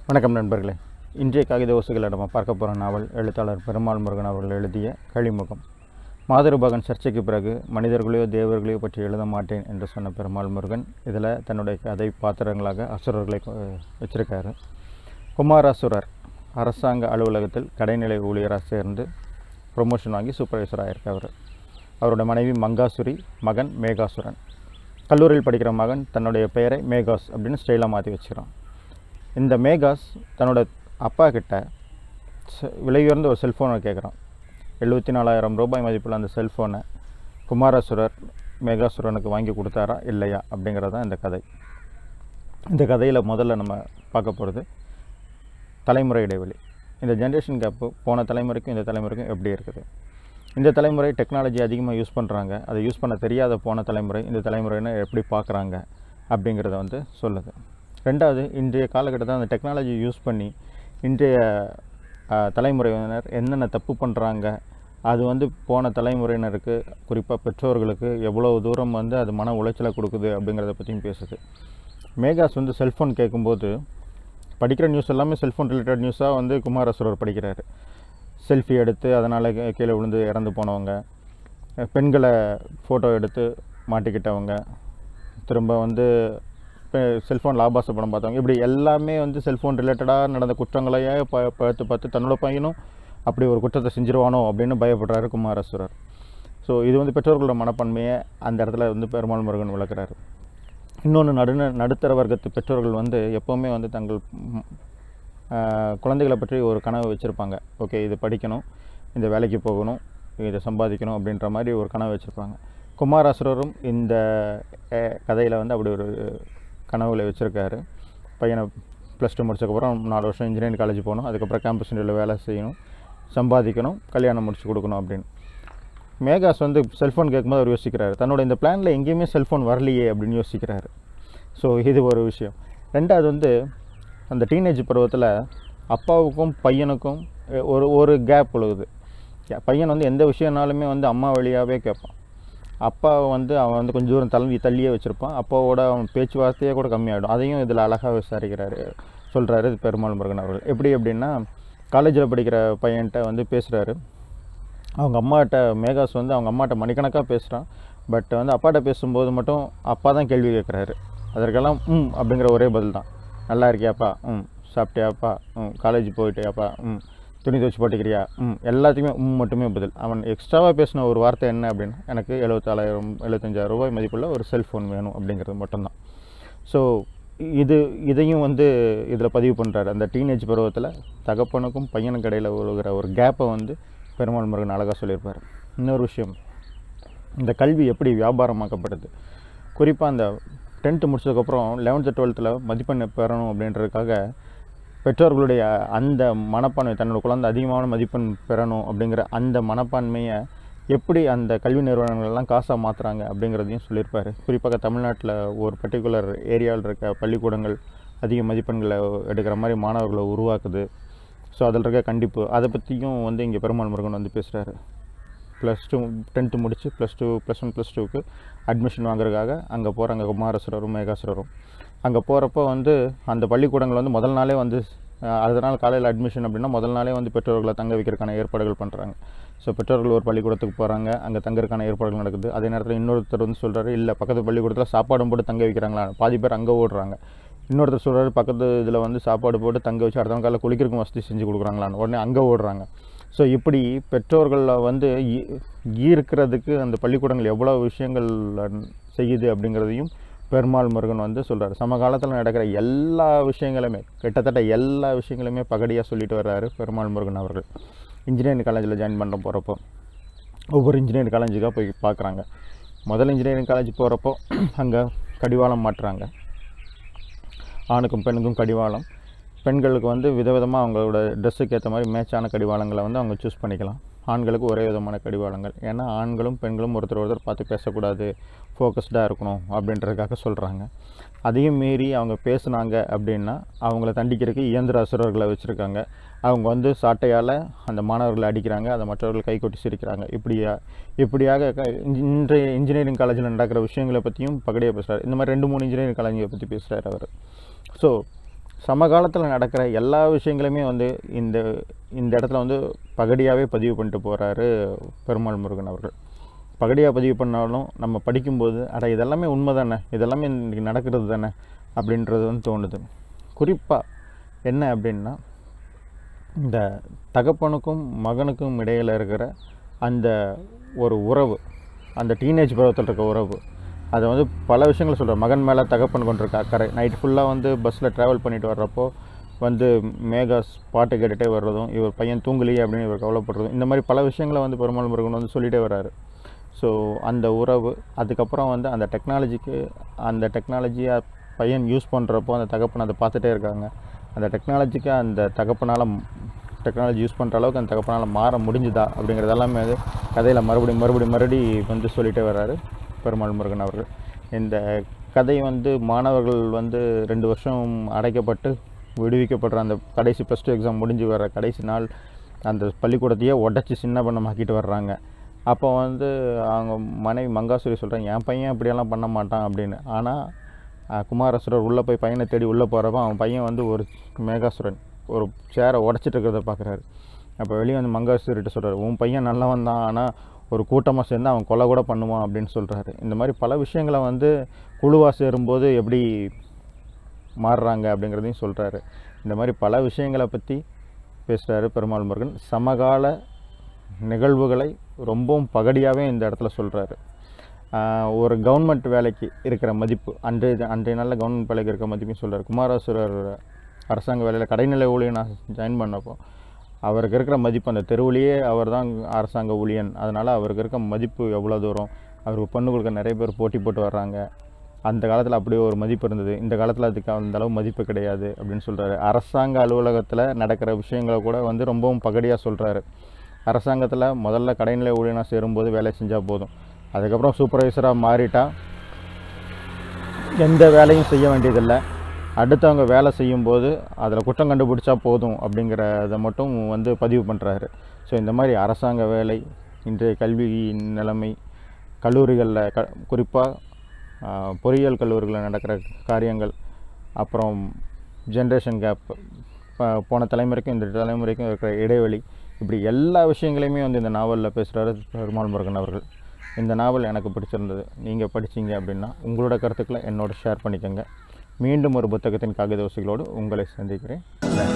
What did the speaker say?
வணக்கம் நண்பர்களே இன்றைய காகித ஓசுகளை நம்ம பார்க்க போகிற நாவல் எழுத்தாளர் பெருமாள் முருகன் அவர்கள் எழுதிய கழிமுகம் மாதருபகன் சர்ச்சைக்கு பிறகு மனிதர்களையோ தேவர்களையோ பற்றி எழுத மாட்டேன் என்று சொன்ன பெருமாள் முருகன் இதில் தன்னுடைய கதை பாத்திரங்களாக அசுரர்களை கொ- வச்சிருக்காரு குமாராசுரர் அரசாங்க அலுவலகத்தில் கடைநிலை ஊழியராக சேர்ந்து ப்ரொமோஷன் வாங்கி சூப்பர்வைசராக இருக்கார் அவரோட மனைவி மங்காசுரி மகன் மேகாசுரன் கல்லூரியில் படிக்கிற மகன் தன்னுடைய பெயரை மேகாஸ் அப்படின்னு ஸ்டைலாக மாற்றி வச்சுக்கிறான் இந்த மேகாஸ் தன்னோட அப்பா கிட்ட ச- விலையுயர்ந்த ஒரு செல்ஃபோனை கேட்குறான் எழுபத்தி நாலாயிரம் ரூபாய் மதிப்புள்ள அந்த செல்ஃபோனை குமாரசுரர் மேகாசுரனுக்கு வாங்கி கொடுத்தாரா இல்லையா அப்படிங்கிறது தான் இந்த கதை இந்த கதையில் முதல்ல நம்ம பார்க்க போகிறது தலைமுறை இடைவெளி இந்த ஜென்ரேஷன் கேப்பு போன தலைமுறைக்கும் இந்த தலைமுறைக்கும் எப்படி இருக்குது இந்த தலைமுறை டெக்னாலஜி அதிகமாக யூஸ் பண்ணுறாங்க அதை யூஸ் பண்ண தெரியாத போன தலைமுறை இந்த தலைமுறையினர் எப்படி பார்க்குறாங்க அப்படிங்கிறத வந்து சொல்லுது ரெண்டாவது இன்றைய காலகட்டத்தில் அந்த டெக்னாலஜி யூஸ் பண்ணி இன்றைய அஹ், தலைமுறையினர் என்னென்ன தப்பு பண்ணுறாங்க அது வந்து போன தலைமுறையினருக்கு குறிப்பாக பெற்றோர்களுக்கு எவ்வளோ தூரம் வந்து அது மன உளைச்சலை கொடுக்குது அப்படிங்கிறத பற்றியும் பேசுது மேகாஸ் வந்து செல்ஃபோன் கேட்கும்போது படிக்கிற நியூஸ் எல்லாமே செல்ஃபோன் ரிலேட்டட் நியூஸாக வந்து குமாரசுரர் படிக்கிறாரு செல்ஃபி எடுத்து அதனால் கீழே விழுந்து இறந்து போனவங்க அஹ் பெண்களை ஃபோட்டோ எடுத்து மாட்டிக்கிட்டவங்க திரும்ப வந்து செல்ஃபோன் ஆபாச படம் பார்த்தவங்க இப்படி எல்லாமே வந்து செல்ஃபோன் ரிலேட்டடாக நடந்த குற்றங்களையே ப பார்த்து பார்த்து தன்னோட பையனும் அப்படி ஒரு குற்றத்தை செஞ்சிருவானோ அப்படின்னு பயப்படுறாரு குமாரசுரர் ஸோ இது வந்து பெற்றோர்களோட மனப்பான்மையை அந்த இடத்துல வந்து பெருமாள் முருகன் விளக்குறாரு இன்னொன்று நடுன நடுத்தர வர்க்கத்து பெற்றோர்கள் வந்து எப்போவுமே வந்து தங்கள் ம், ஆஹ், குழந்தைகளை பற்றி ஒரு கனவு வச்சுருப்பாங்க ஓகே இது படிக்கணும் இந்த வேலைக்கு போகணும் இதை சம்பாதிக்கணும் அப்படின்ற மாதிரி ஒரு கனவு வச்சுருப்பாங்க குமாராசுரரும் இந்த கதையில் வந்து அப்படி ஒரு கனவுகளை வச்சுருக்காரு பையனை ப்ளஸ் டூ முடிச்சதுக்கப்புறம் நாலு வருஷம் இன்ஜினியரிங் காலேஜ் போகணும் அதுக்கப்புறம் கேம்பஸ் இன்டர்வியூவில் வேலை செய்யணும் சம்பாதிக்கணும் கல்யாணம் முடிச்சு கொடுக்கணும் அப்படின்னு மேகாஸ் வந்து செல்ஃபோன் கேட்கும்போது அவர் யோசிக்கிறாரு தன்னோட இந்த பிளானில் எங்கேயுமே செல்ஃபோன் வரலையே அப்படின்னு யோசிக்கிறாரு ஸோ இது ஒரு விஷயம் ரெண்டாவது வந்து அந்த டீனேஜ் பருவத்தில் அப்பாவுக்கும் பையனுக்கும் அஹ், ஒரு ஒரு கேப் உழுகுது யா- பையன் வந்து எந்த விஷயம்னாலுமே வந்து அம்மா வழியாகவே கேட்பான் அப்பா வந்து அவன் வந்து கொஞ்சம் தூரம் தள்ளி தள்ளியே வச்சுருப்பான் அப்பாவோட அவன் பேச்சுவார்த்தையே கூட கம்மியாகிடும் அதையும் இதில் அழகாக விசாரிக்கிறாரு சொல்கிறாரு பெருமாள் முருகன் அவர்கள் எப்படி அப்படின்னா காலேஜில் படிக்கிற பையன்கிட்ட வந்து பேசுகிறாரு அவங்க அம்மாட்ட மேகாஸ் வந்து அவங்க அம்மாட்ட மணிக்கணக்காக பேசுகிறான் பட் வந்து அப்பாட்ட பேசும்போது மட்டும் அப்பா தான் கேள்வி கேட்குறாரு அதற்கெல்லாம் ம் அப்படிங்கிற ஒரே பதில் தான் நல்லா இருக்கியாப்பா ம் சாப்பிட்டியாப்பா ம் காலேஜ் போயிட்டியாப்பா ம் துணி துவச்சி போட்டுக்கிறியா ம் எல்லாத்துக்குமே ம் மட்டுமே பதில் அவன் எக்ஸ்ட்ராவாக பேசின ஒரு வார்த்தை என்ன அப்படின்னா எனக்கு எழுபத்தாலாயிரம் எழுபத்தஞ்சாயிரம் ரூபாய் மதிப்புள்ள ஒரு செல்ஃபோன் வேணும் அப்படிங்கிறது மட்டும்தான் ஸோ இது இதையும் வந்து இதில் பதிவு பண்ணுறாரு அந்த டீனேஜ் பருவத்தில் தகப்பனுக்கும் பையனுக்கு இடையில் விழுகிற ஒரு கேப்பை வந்து பெருமாள் முருகன் அழகாக சொல்லியிருப்பார் இன்னொரு விஷயம் இந்த கல்வி எப்படி வியாபாரமாக்கப்படுது குறிப்பாக அந்த டென்த்து முடிச்சதுக்கப்புறம் லெவன்த்து டுவெல்த்தில் மதிப்பெண் பெறணும் அப்படின்றதுக்காக பெற்றோர்களுடைய அந்த மனப்பான்மை தன்னோட குழந்தை அதிகமான மதிப்பெண் பெறணும் அப்படிங்கிற அந்த மனப்பான்மையை எப்படி அந்த கல்வி நிறுவனங்கள்லாம் காசாக மாற்றுறாங்க அப்படிங்கிறதையும் சொல்லியிருப்பார் குறிப்பாக தமிழ்நாட்டில் ஒரு பர்டிகுலர் ஏரியாவில் இருக்க பள்ளிக்கூடங்கள் அதிக மதிப்பெண்களை எடுக்கிற மாதிரி மாணவர்களை உருவாக்குது ஸோ அதில் இருக்க கண்டிப்பு அதை பற்றியும் வந்து இங்கே பெருமாள் முருகன் வந்து பேசுகிறாரு ப்ளஸ் டூ டென்த்து முடித்து plus two plus one plus டூக்கு அட்மிஷன் வாங்குறதுக்காக அங்கே போகிறாங்க குமாரசுரரும் மேகாசுரரும் அங்கே போகிறப்போ வந்து அந்த பள்ளிக்கூடங்கள் வந்து முதல் நாளே வந்து அஹ், அடுத்த நாள் காலையில் அட்மிஷன் அப்படின்னா முதல் நாளே வந்து பெற்றோர்களை தங்க வைக்கிறதுக்கான ஏற்பாடுகள் பண்ணுறாங்க ஸோ பெற்றோர்கள் ஒரு பள்ளிக்கூடத்துக்கு போகிறாங்க அங்கே தங்கறதுக்கான ஏற்பாடுகள் நடக்குது அதே நேரத்தில் இன்னொருத்தர் வந்து சொல்கிறாரு இல்லை பக்கத்து பள்ளிக்கூடத்தில் சாப்பாடும் போட்டு தங்க வைக்கிறாங்களா பாதி பேர் அங்கே ஓடுறாங்க இன்னொருத்தர் சொல்கிறாரு பக்கத்து இதில் வந்து சாப்பாடு போட்டு தங்க வச்சு அடுத்த நாள் காலையில் குளிக்கிறதுக்கும் வசதி செஞ்சு கொடுக்குறாங்களான்னு உடனே அங்கே ஓடுறாங்க ஸோ இப்படி பெற்றோர்களை வந்து ஈ- ஈர்க்கிறதுக்கு அந்த பள்ளிக்கூடங்கள் எவ்வளோ விஷயங்கள் செய்யுது அப்படிங்கிறதையும் பெருமாள் முருகன் வந்து சொல்கிறார் சமகாலத்தில் நடக்கிற எல்லா விஷயங்களுமே கிட்டத்தட்ட எல்லா விஷயங்களுமே பகடியாக சொல்லிட்டு வர்றாரு பெருமாள் முருகன் அவர்கள் இன்ஜினியரிங் காலேஜில் ஜாயின் பண்ண போகிறப்போ ஒவ்வொரு இன்ஜினியரிங் காலேஜுக்காக போய் பார்க்குறாங்க முதல் இன்ஜினியரிங் காலேஜ் போகிறப்போ அங்கே கடிவாளம் மாட்டுறாங்க ஆணுக்கும் பெண்ணுக்கும் கடிவாளம் பெண்களுக்கு வந்து விதவிதமாக அவங்களோட ட்ரெஸ்ஸுக்கு ஏற்ற மாதிரி மேட்சான கடிவாளங்களை வந்து அவங்க சூஸ் பண்ணிக்கலாம் ஆண்களுக்கு ஒரே விதமான கடிவாளங்கள் ஏன்னா ஆண்களும் பெண்களும் ஒருத்தர் ஒருத்தர் பார்த்து பேசக்கூடாது ஃபோக்கஸ்டாக இருக்கணும் அப்படின்றதுக்காக சொல்கிறாங்க அதையும் மீறி அவங்க பேசுனாங்க அப்படின்னா அவங்கள தண்டிக்கிறதுக்கு இயந்திர அசுரர்களை வச்சுருக்காங்க அவங்க வந்து சாட்டையால் அந்த மாணவர்களை அடிக்கிறாங்க அதை மற்றவர்கள் கைகொட்டி சிரிக்கிறாங்க இப்படியா இப்படியாக க- இன்ஜி- இன்றைய இன்ஜினியரிங் காலேஜில் நடக்கிற விஷயங்களை பற்றியும் பகடியாக பேசுகிறார் இந்த மாதிரி ரெண்டு மூணு இன்ஜினியரிங் காலேஜை பற்றி பேசுகிறார் அவர் ஸோ சமகாலத்தில் நடக்கிற எல்லா விஷயங்களுமே வந்து இந்த இந்த இடத்துல வந்து பகடியாகவே பதிவு பண்ணிட்டு போகிறாரு பெருமாள் முருகன் அவர்கள் பகடியாக பதிவு பண்ணாலும் நம்ம படிக்கும்போது அட இதெல்லாமே உண்மை தானே இதெல்லாமே இன்றைக்கி நடக்கிறது தானே அப்படின்றது வந்து தோணுது குறிப்பாக என்ன அப்படின்னா இந்த தகப்பனுக்கும் மகனுக்கும் இடையில் இருக்கிற அந்த ஒரு உறவு அந்த டீனேஜ் பருவத்தில் இருக்க உறவு அதை வந்து பல விஷயங்கள் சொல்கிறேன் மகன் மேலே தகப்பன் கொண்டிருக்க அக்கறை நைட் ஃபுல்லாக வந்து பஸ்ஸில் ட்ராவல் பண்ணிட்டு வர்றப்போ வந்து மேகாஸ் பாட்டு கேட்டுகிட்டே வர்றதும் இவர் பையன் தூங்கலையே அப்படின்னு இவர் கவலைப்படுறதும் இந்த மாதிரி பல விஷயங்களை வந்து பெருமாள் முருகன் வந்து சொல்லிகிட்டே வர்றாரு ஸோ அந்த உறவு அதுக்கப்புறம் வந்து அந்த டெக்னாலஜிக்கு அந்த டெக்னாலஜியை பையன் யூஸ் பண்ணுறப்போ அந்த தகப்பன் அதை பார்த்துட்டே இருக்காங்க அந்த டெக்னாலஜிக்கு அந்த தகப்பனால் டெக்னாலஜி யூஸ் பண்ணுற அளவுக்கு அந்த தகப்பனால் மாற முடிஞ்சுதா அப்படிங்கிறது எல்லாமே வந்து கதையில் மறுபடியும் மறுபடியும் மறுபடி வந்து சொல்லிகிட்டே வர்றாரு பெருமாள் முருகன் அவர்கள் இந்த கதை வந்து மாணவர்கள் வந்து ரெண்டு வருஷம் அடைக்கப்பட்டு விடுவிக்கப்படுற அந்த கடைசி ப்ளஸ் டூ எக்ஸாம் முடிஞ்சு வர கடைசி நாள் அந்த பள்ளிக்கூடத்தையே உடச்சி சின்ன பண்ணமாக்கிட்டு வர்றாங்க அப்போ வந்து அவங்க மனைவி மங்காசுரி சொல்கிறாங்க என் பையன் இப்படியெல்லாம் பண்ண மாட்டான் அப்படின்னு ஆனால் குமாரசுரர் உள்ளே போய் பையனை தேடி உள்ளே போகிறப்ப அவன் பையன் வந்து ஒரு மேகாசுரன் ஒரு சேரை உடச்சிட்டு இருக்கிறத பார்க்குறாரு அப்போ வெளியே வந்து மங்காசுரிட்ட சொல்கிறார் உன் பையன் நல்லவன் தான் ஆனால் ஒரு கூட்டமாக சேர்ந்து அவன் கொலை கூட பண்ணுவான் அப்படின்னு சொல்கிறாரு இந்த மாதிரி பல விஷயங்களை வந்து குழுவாக சேரும்போது எப்படி மாறுறாங்க அப்படிங்கிறதையும் சொல்கிறாரு இந்த மாதிரி பல விஷயங்களை பற்றி பேசுகிறாரு பெருமாள் முருகன் சமகால நிகழ்வுகளை ரொம்பவும் பகடியாகவே இந்த இடத்துல சொல்கிறாரு ஒரு கவர்மெண்ட் வேலைக்கு இருக்கிற மதிப்பு அன்றைய அன்றைய நாளில் கவர்மெண்ட் வேலைக்கு இருக்கிற மதிப்பையும் சொல்கிறார் குமாரசுரர் அரசாங்க வேலையில் கடைநிலை ஊழியர் நான் ஜாயின் பண்ணப்போ அவருக்கு இருக்கிற மதிப்பு அந்த தெருவுலேயே அவர் தான் அரசாங்க ஊழியன் அதனால் அவருக்கு இருக்க மதிப்பு எவ்வளோ தூரம் அவருக்கு பொண்ணு கொடுக்க நிறைய பேர் போட்டி போட்டு வர்றாங்க அந்த காலத்தில் அப்படியே ஒரு மதிப்பு இருந்தது இந்த காலத்தில் அதுக்கு அந்த அளவு மதிப்பு கிடையாது அப்படின்னு சொல்கிறாரு அரசாங்க அலுவலகத்தில் நடக்கிற விஷயங்களை கூட வந்து ரொம்பவும் பகடியாக சொல்கிறாரு அரசாங்கத்தில் முதல்ல கடைநிலை ஊழியனாக சேரும்போது வேலை செஞ்சால் போதும் அதுக்கப்புறம் சூப்பர்வைசராக மாறிட்டா எந்த வேலையும் செய்ய வேண்டியதில்லை அடுத்தவங்க வேலை செய்யும்போது அதில் குற்றம் கண்டுபிடிச்சா போதும் அப்படிங்கிறத மட்டும் வந்து பதிவு பண்ணுறாரு ஸோ இந்த மாதிரி அரசாங்க வேலை இன்றைய கல்வி நிலைமை கல்லூரிகளில் க குறிப்பாக பொறியியல் கல்லூரிகளில் நடக்கிற காரியங்கள் அப்புறம் ஜென்ரேஷன் கேப் போன தலைமுறைக்கும் இந்த தலைமுறைக்கும் இருக்கிற இடைவெளி இப்படி எல்லா விஷயங்களையுமே வந்து இந்த நாவலில் பேசுகிறாரு பெருமாள் முருகன் அவர்கள் இந்த நாவல் எனக்கு பிடிச்சிருந்தது நீங்கள் படிச்சீங்க அப்படின்னா உங்களோட கருத்துக்களை என்னோட ஷேர் பண்ணிக்கோங்க மீண்டும் ஒரு புத்தகத்தின் காகித ஊசிகளோடு உங்களை சந்திக்கிறேன் நன்றி